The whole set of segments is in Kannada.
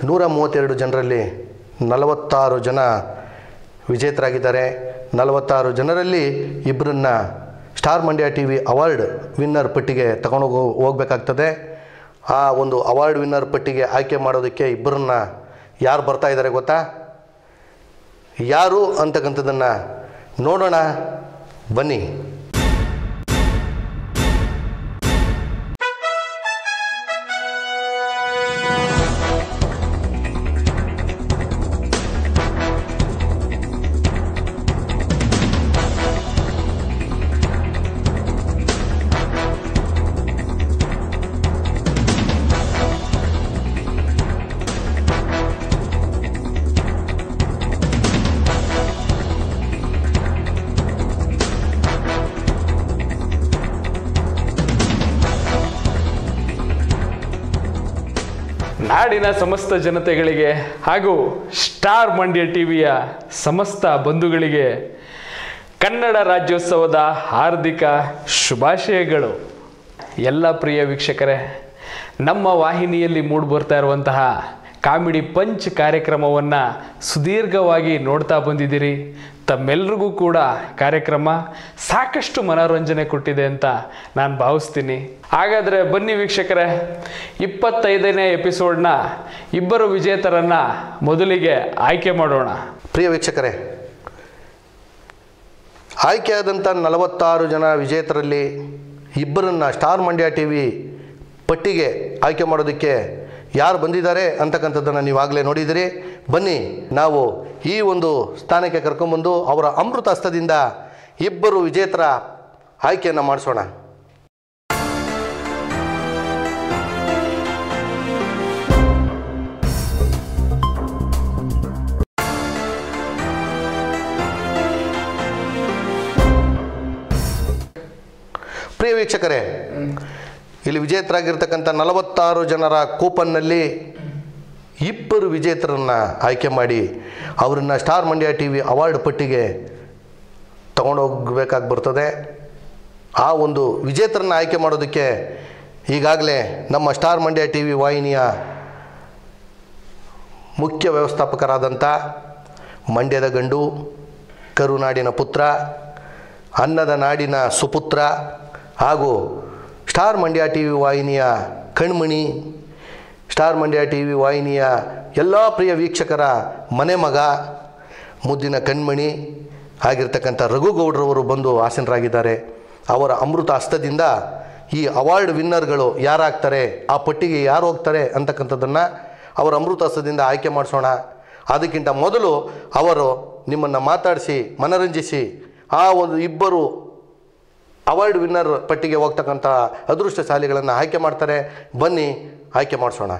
ನೂರ ಮೂವತ್ತೆರಡು ಜನರಲ್ಲಿ ನಲವತ್ತಾರು ಜನ ವಿಜೇತರಾಗಿದ್ದಾರೆ ನಲವತ್ತಾರು ಜನರಲ್ಲಿ ಇಬ್ಬರನ್ನ star Mandya TV award winner ಪಟ್ಟಿಗೆ ತಗೊಂಡೋಗಿ ಹೋಗ್ಬೇಕಾಗ್ತದೆ ಆ ಒಂದು ಅವಾರ್ಡ್ ವಿನ್ನರ್ ಪಟ್ಟಿಗೆ ಆಯ್ಕೆ ಮಾಡೋದಕ್ಕೆ ಇಬ್ಬರನ್ನ ಯಾರು ಬರ್ತಾ ಇದ್ದಾರೆ ಗೊತ್ತಾ ಯಾರು ಅಂತಕ್ಕಂಥದ್ದನ್ನು ನೋಡೋಣ ಬನ್ನಿ ನಾಡಿನ ಸಮಸ್ತ ಜನತೆಗಳಿಗೆ ಹಾಗೂ ಸ್ಟಾರ್ ಮಂಡ್ಯ ಟಿವಿಯ ಸಮಸ್ತ ಬಂಧುಗಳಿಗೆ ಕನ್ನಡ ರಾಜ್ಯೋತ್ಸವದ ಹಾರ್ದಿಕ ಶುಭಾಶಯಗಳು ಎಲ್ಲ ಪ್ರಿಯ ವೀಕ್ಷಕರೇ ನಮ್ಮ ವಾಹಿನಿಯಲ್ಲಿ ಮೂಡಿಬರ್ತಾ ಇರುವಂತಹ ಕಾಮಿಡಿ ಪಂಚ್ ಕಾರ್ಯಕ್ರಮವನ್ನು ಸುದೀರ್ಘವಾಗಿ ನೋಡ್ತಾ ಬಂದಿದ್ದೀರಿ ತಮ್ಮೆಲ್ರಿಗೂ ಕೂಡ ಕಾರ್ಯಕ್ರಮ ಸಾಕಷ್ಟು ಮನೋರಂಜನೆ ಕೊಟ್ಟಿದೆ ಅಂತ ನಾನು ಭಾವಿಸ್ತೀನಿ ಹಾಗಾದರೆ ಬನ್ನಿ ವೀಕ್ಷಕರೇ ಇಪ್ಪತ್ತೈದನೇ ಎಪಿಸೋಡ್ನ ಇಬ್ಬರು ವಿಜೇತರನ್ನ ಮೊದಲಿಗೆ ಆಯ್ಕೆ ಮಾಡೋಣ ಪ್ರಿಯ ವೀಕ್ಷಕರೇ ಆಯ್ಕೆಯಾದಂಥ ನಲವತ್ತಾರು ಜನ ವಿಜೇತರಲ್ಲಿ ಇಬ್ಬರನ್ನ ಸ್ಟಾರ್ ಮಂಡ್ಯ ಟಿ ವಿ ಪಟ್ಟಿಗೆ ಆಯ್ಕೆ ಮಾಡೋದಕ್ಕೆ ಯಾರು ಬಂದಿದ್ದಾರೆ ಅಂತಕ್ಕಂಥದ್ದನ್ನು ನೀವಾಗಲೇ ನೋಡಿದಿರಿ ಬನ್ನಿ ನಾವು ಈ ಒಂದು ಸ್ಥಾನಕ್ಕೆ ಕರ್ಕೊಂಬಂದು ಅವರ ಅಮೃತ ಹಸ್ತದಿಂದ ಇಬ್ಬರು ವಿಜೇತರ ಆಯ್ಕೆಯನ್ನು ಮಾಡಿಸೋಣ ಪ್ರಿಯ ವೀಕ್ಷಕರೇ ಇಲ್ಲಿ ವಿಜೇತರಾಗಿರ್ತಕ್ಕಂಥ ನಲವತ್ತಾರು ಜನರ ಕೂಪನ್ನಲ್ಲಿ ಇಬ್ಬರು ವಿಜೇತರನ್ನು ಆಯ್ಕೆ ಮಾಡಿ ಅವರನ್ನು star Mandya TV award ಪಟ್ಟಿಗೆ ತಗೊಂಡೋಗ್ಬೇಕಾಗಿ ಬರ್ತದೆ ಆ ಒಂದು ವಿಜೇತರನ್ನು ಆಯ್ಕೆ ಮಾಡೋದಕ್ಕೆ ಈಗಾಗಲೇ ನಮ್ಮ ಸ್ಟಾರ್ ಮಂಡ್ಯ ಟಿ ವಿ ವಾಹಿನಿಯ ಮುಖ್ಯ ವ್ಯವಸ್ಥಾಪಕರಾದಂಥ ಮಂಡ್ಯದ ಗಂಡು ಕರುನಾಡಿನ ಪುತ್ರ ಅನ್ನದ ನಾಡಿನ ಸುಪುತ್ರ ಹಾಗೂ ಸ್ಟಾರ್ ಮಂಡ್ಯ ಟಿ ವಿ ವಾಹಿನಿಯ ಕಣ್ಮಣಿ ಸ್ಟಾರ್ ಮಂಡ್ಯ ಟಿ ವಿ ವಾಹಿನಿಯ ಎಲ್ಲ ಪ್ರಿಯ ವೀಕ್ಷಕರ ಮನೆ ಮಗ ಮುದ್ದಿನ ಕಣ್ಮಣಿ ಆಗಿರ್ತಕ್ಕಂಥ ರಘುಗೌಡ್ರವರು ಬಂದು ಆಸೀನರಾಗಿದ್ದಾರೆ ಅವರ ಅಮೃತ ಹಸ್ತದಿಂದ ಈ ಅವಾರ್ಡ್ ವಿನ್ನರ್ಗಳು ಯಾರಾಗ್ತಾರೆ ಆ ಪಟ್ಟಿಗೆ ಯಾರು ಹೋಗ್ತಾರೆ ಅಂತಕ್ಕಂಥದ್ದನ್ನು ಅವರ ಅಮೃತ ಹಸ್ತದಿಂದ ಆಯ್ಕೆ ಮಾಡಿಸೋಣ ಅದಕ್ಕಿಂತ ಮೊದಲು ಅವರು ನಿಮ್ಮನ್ನು ಮಾತಾಡಿಸಿ ಮನರಂಜಿಸಿ ಆ ಒಂದು ಇಬ್ಬರು ಅವಾರ್ಡ್ ವಿನ್ನರ್ ಪಟ್ಟಿಗೆ ಹೋಗ್ತಕ್ಕಂಥ ಅದೃಷ್ಟಶಾಲಿಗಳನ್ನು ಆಯ್ಕೆ ಮಾಡ್ತಾರೆ ಬನ್ನಿ ಆಯ್ಕೆ ಮಾಡಿಸೋಣ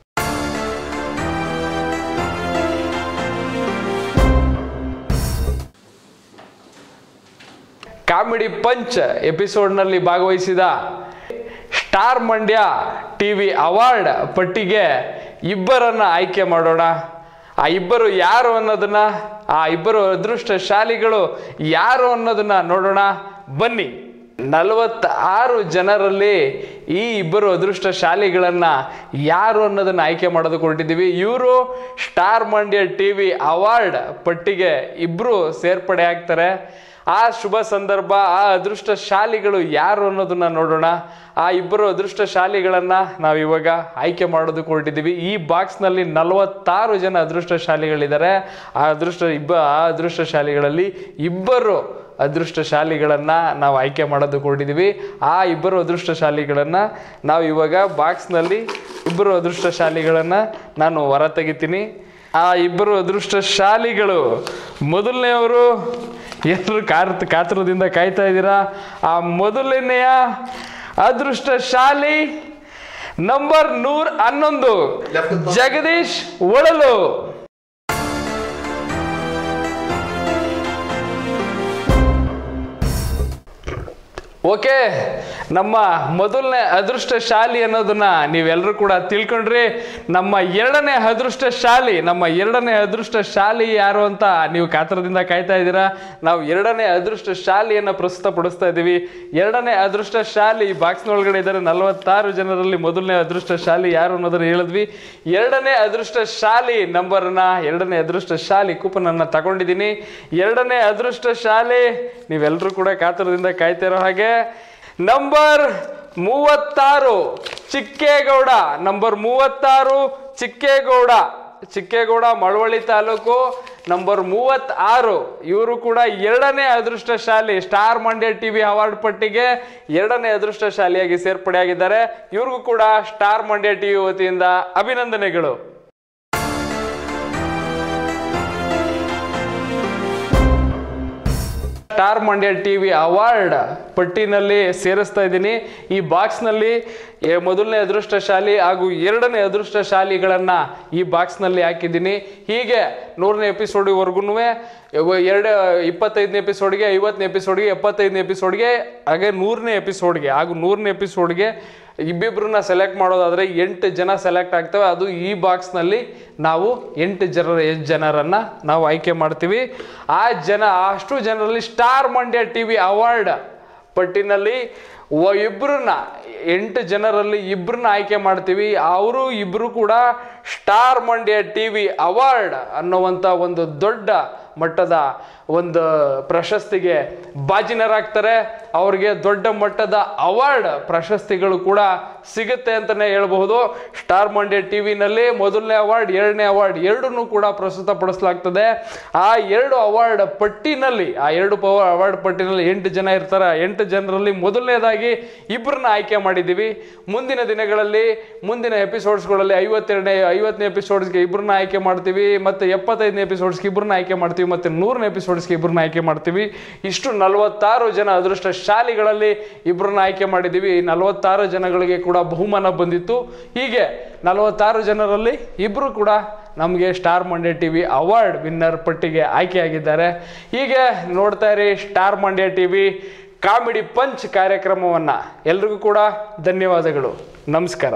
ಕಾಮಿಡಿ ಪಂಚ್ ಎಪಿಸೋಡ್ನಲ್ಲಿ ಭಾಗವಹಿಸಿದ star Mandya TV award ಪಟ್ಟಿಗೆ ಇಬ್ಬರನ್ನ ಆಯ್ಕೆ ಮಾಡೋಣ ಆ ಇಬ್ಬರು ಯಾರು ಅನ್ನೋದನ್ನ ಆ ಇಬ್ಬರು ಅದೃಷ್ಟಶಾಲಿಗಳು ಯಾರು ಅನ್ನೋದನ್ನ ನೋಡೋಣ ಬನ್ನಿ ನಲವತ್ತಾರು ಜನರಲ್ಲಿ ಈ ಇಬ್ಬರು ಅದೃಷ್ಟಶಾಲಿಗಳನ್ನ ಯಾರು ಅನ್ನೋದನ್ನ ಆಯ್ಕೆ ಮಾಡೋದಕ್ಕೆ ಹೊರಟಿದ್ದೀವಿ ಇವರು star Mandya TV award ಪಟ್ಟಿಗೆ ಇಬ್ಬರು ಸೇರ್ಪಡೆ ಆಗ್ತಾರೆ ಆ ಶುಭ ಸಂದರ್ಭ ಆ ಅದೃಷ್ಟಶಾಲಿಗಳು ಯಾರು ಅನ್ನೋದನ್ನ ನೋಡೋಣ ಆ ಇಬ್ಬರು ಅದೃಷ್ಟಶಾಲಿಗಳನ್ನ ನಾವು ಇವಾಗ ಆಯ್ಕೆ ಮಾಡೋದಕ್ಕೆ ಹೊರಟಿದ್ದೀವಿ ಈ ಬಾಕ್ಸ್ನಲ್ಲಿ ನಲವತ್ತಾರು ಜನ ಅದೃಷ್ಟಶಾಲಿಗಳಿದ್ದಾರೆ ಆ ಅದೃಷ್ಟ ಇಬ್ಬ ಆ ಅದೃಷ್ಟಶಾಲಿಗಳಲ್ಲಿ ಇಬ್ಬರು ಅದೃಷ್ಟಶಾಲಿಗಳನ್ನ ನಾವು ಆಯ್ಕೆ ಮಾಡೋದಕ್ಕೆ ಹೊರಟಿದ್ದೀವಿ ಆ ಇಬ್ಬರು ಅದೃಷ್ಟಶಾಲಿಗಳನ್ನ ನಾವು ಇವಾಗ ಬಾಕ್ಸ್ನಲ್ಲಿ ಇಬ್ಬರು ಅದೃಷ್ಟಶಾಲಿಗಳನ್ನ ನಾನು ಹೊರ ತೆಗಿತೀನಿ ಆ ಇಬ್ಬರು ಅದೃಷ್ಟಶಾಲಿಗಳು ಮೊದಲನೆಯವರು ಎಲ್ಲರೂ ಕಾರ್ ಕಾತರದಿಂದ ಕಾಯ್ತಾ ಇದ್ದೀರಾ ಆ ಮೊದಲನೆಯ ಅದೃಷ್ಟಶಾಲಿ ನಂಬರ್ ನೂರ್ ಹನ್ನೊಂದು ಜಗದೀಶ್ ಒಳಲು ಓಕೆ ನಮ್ಮ ಮೊದಲನೇ ಅದೃಷ್ಟಶಾಲಿ ಅನ್ನೋದನ್ನ ನೀವೆಲ್ಲರೂ ಕೂಡ ತಿಳ್ಕೊಂಡ್ರಿ ನಮ್ಮ ಎರಡನೇ ಅದೃಷ್ಟಶಾಲಿ ನಮ್ಮ ಎರಡನೇ ಅದೃಷ್ಟಶಾಲಿ ಯಾರು ಅಂತ ನೀವು ಕಾತರದಿಂದ ಕಾಯ್ತಾ ಇದ್ದೀರಾ ನಾವು ಎರಡನೇ ಅದೃಷ್ಟಶಾಲಿಯನ್ನು ಪ್ರಸ್ತುತಪಡಿಸ್ತಾ ಇದ್ದೀವಿ ಎರಡನೇ ಅದೃಷ್ಟಶಾಲಿ ಈ ಬಾಕ್ಸ್ನೊಳಗಡೆ ಇದ್ದಾರೆ ನಲವತ್ತಾರು ಜನರಲ್ಲಿ ಮೊದಲನೇ ಅದೃಷ್ಟಶಾಲಿ ಯಾರು ಅನ್ನೋದನ್ನ ಹೇಳಿದ್ವಿ ಎರಡನೇ ಅದೃಷ್ಟಶಾಲಿ ನಂಬರ್ನ ಎರಡನೇ ಅದೃಷ್ಟಶಾಲಿ ಕೂಪನ್ ಅನ್ನ ತಗೊಂಡಿದ್ದೀನಿ ಎರಡನೇ ಅದೃಷ್ಟಶಾಲಿ ನೀವೆಲ್ಲರೂ ಕೂಡ ಕಾತರದಿಂದ ಕಾಯ್ತಾ ಇರೋ ಹಾಗೆ ನಂಬರ್ ಮೂವತ್ತಾರು ಚಿಕ್ಕೇಗೌಡ ನಂಬರ್ ಮೂವತ್ತಾರು ಚಿಕ್ಕೇಗೌಡ ಚಿಕ್ಕೇಗೌಡ ಮಳವಳ್ಳಿ ತಾಲೂಕು ನಂಬರ್ ಮೂವತ್ತಾರು ಇವರು ಕೂಡ ಎರಡನೇ ಅದೃಷ್ಟಶಾಲಿ ಸ್ಟಾರ್ ಮಂಡ್ಯ ಟಿವಿ ಅವಾರ್ಡ್ ಪಟ್ಟಿಗೆ ಎರಡನೇ ಅದೃಷ್ಟಶಾಲಿಯಾಗಿ ಸೇರ್ಪಡೆಯಾಗಿದ್ದಾರೆ ಇವ್ರಿಗೂ ಕೂಡ ಸ್ಟಾರ್ ಮಂಡ್ಯ ಟಿವಿ ವತಿಯಿಂದ ಅಭಿನಂದನೆಗಳು ಸ್ಟಾರ್ ಮಂಡ್ಯ ಟಿವಿ ಅವಾರ್ಡ್ ಪಟ್ಟಿನಲ್ಲಿ ಸೇರಿಸ್ತಾ ಇದ್ದೀನಿ ಈ ಬಾಕ್ಸ್ನಲ್ಲಿ ಎ- ಮೊದಲನೇ ಅದೃಷ್ಟಶಾಲಿ ಹಾಗೂ ಎರಡನೇ ಅದೃಷ್ಟಶಾಲಿಗಳನ್ನ ಈ ಬಾಕ್ಸ್ನಲ್ಲಿ ಹಾಕಿದ್ದೀನಿ ಹೀಗೆ ನೂರನೇ ಎಪಿಸೋಡ್ವರೆಗೂ ಎರಡು ಇಪ್ಪತ್ತೈದನೇ ಎಪಿಸೋಡ್ಗೆ ಐವತ್ತನೇ ಎಪಿಸೋಡ್ಗೆ ಎಪ್ಪತ್ತೈದನೇ ಎಪಿಸೋಡ್ಗೆ ಹಾಗೆ ನೂರನೇ ಎಪಿಸೋಡ್ಗೆ ಹಾಗೂ ನೂರನೇ ಎಪಿಸೋಡ್ಗೆ ಇಬ್ಬಿಬ್ರನ್ನ ಸೆಲೆಕ್ಟ್ ಮಾಡೋದಾದ್ರೆ ಎಂಟು ಜನ ಸೆಲೆಕ್ಟ್ ಆಗ್ತವೆ ಅದು ಈ ಬಾಕ್ಸ್ನಲ್ಲಿ ನಾವು ಎಂಟು ಜನರ ಎಷ್ಟು ಜನರನ್ನ ನಾವು ಆಯ್ಕೆ ಮಾಡ್ತೀವಿ ಆ ಜನ ಅಷ್ಟು ಜನರಲ್ಲಿ star Mandya TV award ಪಟ್ಟಿನಲ್ಲಿ ಒ- ಇಬ್ರನ್ನ ಎಂಟು ಜನರಲ್ಲಿ ಇಬ್ರನ್ನ ಆಯ್ಕೆ ಮಾಡ್ತೀವಿ ಅವರು ಇಬ್ರು ಕೂಡ star Mandya TV award ಅನ್ನುವಂಥ ಒಂದು ದೊಡ್ಡ ಮಟ್ಟದ ಒಂದು ಪ್ರಶಸ್ತಿಗೆ ಬಾಜಿನರಾಗ್ತಾರೆ ಅವ್ರಿಗೆ ದೊಡ್ಡ ಮಟ್ಟದ ಅವಾರ್ಡ್ ಪ್ರಶಸ್ತಿಗಳು ಕೂಡ ಸಿಗುತ್ತೆ ಅಂತಲೇ ಹೇಳ್ಬಹುದು ಸ್ಟಾರ್ ಮಂಡ್ಯ ಟಿ ವಿನಲ್ಲಿ ಮೊದಲನೇ ಅವಾರ್ಡ್ ಎರಡನೇ ಅವಾರ್ಡ್ ಎರಡನ್ನೂ ಕೂಡ ಪ್ರಸ್ತುತಪಡಿಸಲಾಗ್ತದೆ ಆ ಎರಡು ಅವಾರ್ಡ್ ಪಟ್ಟಿನಲ್ಲಿ ಆ ಎರಡು ಪವ ಅವಾರ್ಡ್ ಪಟ್ಟಿನಲ್ಲಿ ಎಂಟು ಜನ ಇರ್ತಾರೆ ಎಂಟು ಜನರಲ್ಲಿ ಮೊದಲನೇದಾಗಿ ಇಬ್ಬರನ್ನ ಆಯ್ಕೆ ಮಾಡಿದ್ದೀವಿ ಮುಂದಿನ ದಿನಗಳಲ್ಲಿ ಮುಂದಿನ ಎಪಿಸೋಡ್ಸ್ಗಳಲ್ಲಿ ಐವತ್ತೆರಡನೇ ಐವತ್ತನೇ ಎಪಿಸೋಡ್ಸ್ಗೆ ಇಬ್ಬರನ್ನ ಆಯ್ಕೆ ಮಾಡ್ತೀವಿ ಮತ್ತು ಎಪ್ಪತ್ತೈದನೇ ಎಪಿಸೋಡ್ಸ್ಗೆ ಇಬ್ಬರನ್ನ ಆಯ್ಕೆ ಮಾಡ್ತೀವಿ ಮತ್ತು ನೂರನೇ ಎಪಿಸೋಡ್ಸ್ಗೆ ಇಬ್ಬರನ್ನ ಆಯ್ಕೆ ಮಾಡ್ತೀವಿ ಇಷ್ಟು ನಲವತ್ತಾರು ಜನ ಅದೃಷ್ಟಶಾಲಿಗಳಲ್ಲಿ ಇಬ್ಬರನ್ನ ಆಯ್ಕೆ ಮಾಡಿದ್ದೀವಿ ಈ ನಲವತ್ತಾರು ಜನಗಳಿಗೆ ಕೂಡ ಬಹುಮಾನ ಬಂದಿತ್ತು ಹೀಗೆ ನಲವತ್ತಾರು ಜನರಲ್ಲಿ ಇಬ್ಬರು ಕೂಡ ನಮಗೆ star Mandya TV award winner ಪಟ್ಟಿಗೆ ಆಯ್ಕೆಯಾಗಿದ್ದಾರೆ ಹೀಗೆ ನೋಡ್ತಾ ಇರಿ star Mandya TV comedy punch ಕಾರ್ಯಕ್ರಮವನ್ನು ಎಲ್ರಿಗೂ ಕೂಡ ಧನ್ಯವಾದಗಳು ನಮಸ್ಕಾರ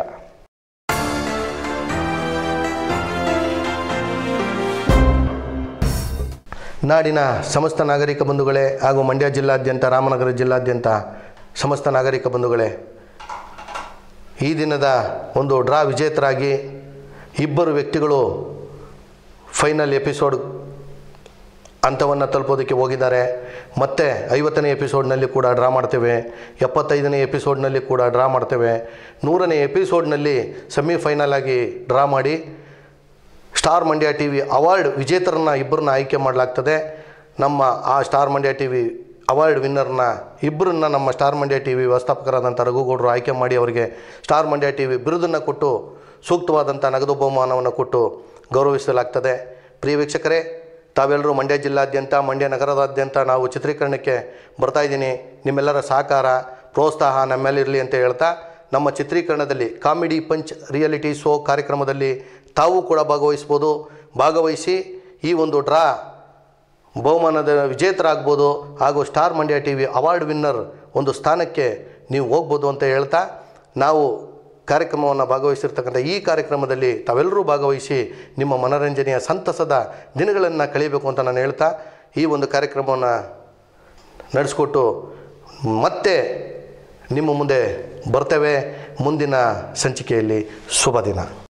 ನಾಡಿನ ಸಮಸ್ತ ನಾಗರಿಕ ಬಂಧುಗಳೇ ಹಾಗೂ ಮಂಡ್ಯ ಜಿಲ್ಲಾದ್ಯಂತ ರಾಮನಗರ ಜಿಲ್ಲಾದ್ಯಂತ ಸಮಸ್ತ ನಾಗರಿಕ ಬಂಧುಗಳೇ ಈ ದಿನದ ಒಂದು ಡ್ರಾ ವಿಜೇತರಾಗಿ ಇಬ್ಬರು ವ್ಯಕ್ತಿಗಳು ಫೈನಲ್ ಎಪಿಸೋಡ್ ಹಂತವನ್ನು ತಲುಪೋದಕ್ಕೆ ಹೋಗಿದ್ದಾರೆ ಮತ್ತೆ ಐವತ್ತನೇ ಎಪಿಸೋಡ್ನಲ್ಲಿ ಕೂಡ ಡ್ರಾ ಮಾಡ್ತೇವೆ ಎಪ್ಪತ್ತೈದನೇ ಎಪಿಸೋಡ್ನಲ್ಲಿ ಕೂಡ ಡ್ರಾ ಮಾಡ್ತೇವೆ ನೂರನೇ ಎಪಿಸೋಡ್ನಲ್ಲಿ ಸೆಮಿಫೈನಲ್ ಆಗಿ ಡ್ರಾ ಮಾಡಿ star Mandya TV award ವಿಜೇತರನ್ನ ಇಬ್ಬರನ್ನ ಆಯ್ಕೆ ಮಾಡಲಾಗ್ತದೆ ನಮ್ಮ ಆ star Mandya TV award ವಿನ್ನರ್ನ ಇಬ್ಬರನ್ನ ನಮ್ಮ ಸ್ಟಾರ್ ಮಂಡ್ಯ ಟಿ ವಿ ವ್ಯವಸ್ಥಾಪಕರಾದಂಥ ರಘುಗೌಡರು ಆಯ್ಕೆ ಮಾಡಿ ಅವರಿಗೆ ಸ್ಟಾರ್ ಮಂಡ್ಯ ಟಿ ವಿ ಬಿರುದನ್ನು ಕೊಟ್ಟು ಸೂಕ್ತವಾದಂಥ ನಗದು ಬಹುಮಾನವನ್ನು ಕೊಟ್ಟು ಗೌರವಿಸಲಾಗ್ತದೆ ಪ್ರಿಯ ವೀಕ್ಷಕರೇ ತಾವೆಲ್ಲರೂ ಮಂಡ್ಯ ಜಿಲ್ಲಾದ್ಯಂತ ಮಂಡ್ಯ ನಗರದಾದ್ಯಂತ ನಾವು ಚಿತ್ರೀಕರಣಕ್ಕೆ ಬರ್ತಾ ಇದ್ದೀನಿ ನಿಮ್ಮೆಲ್ಲರ ಸಹಕಾರ ಪ್ರೋತ್ಸಾಹ ನಮ್ಮೇಲಿರಲಿ ಅಂತ ಹೇಳ್ತಾ ನಮ್ಮ ಚಿತ್ರೀಕರಣದಲ್ಲಿ ಕಾಮಿಡಿ ಪಂಚ್ ರಿಯಾಲಿಟಿ ಶೋ ಕಾರ್ಯಕ್ರಮದಲ್ಲಿ ತಾವು ಕೂಡ ಭಾಗವಹಿಸ್ಬೋದು ಭಾಗವಹಿಸಿ ಈ ಒಂದು ಡ್ರಾ ಬಹುಮಾನದ ವಿಜೇತರಾಗ್ಬೋದು ಹಾಗೂ star Mandya TV award winner ಒಂದು ಸ್ಥಾನಕ್ಕೆ ನೀವು ಹೋಗ್ಬೋದು ಅಂತ ಹೇಳ್ತಾ ನಾವು ಕಾರ್ಯಕ್ರಮವನ್ನು ಭಾಗವಹಿಸಿರ್ತಕ್ಕಂಥ ಈ ಕಾರ್ಯಕ್ರಮದಲ್ಲಿ ತಾವೆಲ್ಲರೂ ಭಾಗವಹಿಸಿ ನಿಮ್ಮ ಮನರಂಜನೆಯ ಸಂತಸದ ದಿನಗಳನ್ನು ಕಳೀಬೇಕು ಅಂತ ನಾನು ಹೇಳ್ತಾ ಈ ಒಂದು ಕಾರ್ಯಕ್ರಮವನ್ನು ನಡೆಸ್ಕೊಟ್ಟು ಮತ್ತೆ ನಿಮ್ಮ ಮುಂದೆ ಬರ್ತೇವೆ ಮುಂದಿನ ಸಂಚಿಕೆಯಲ್ಲಿ ಶುಭ ದಿನ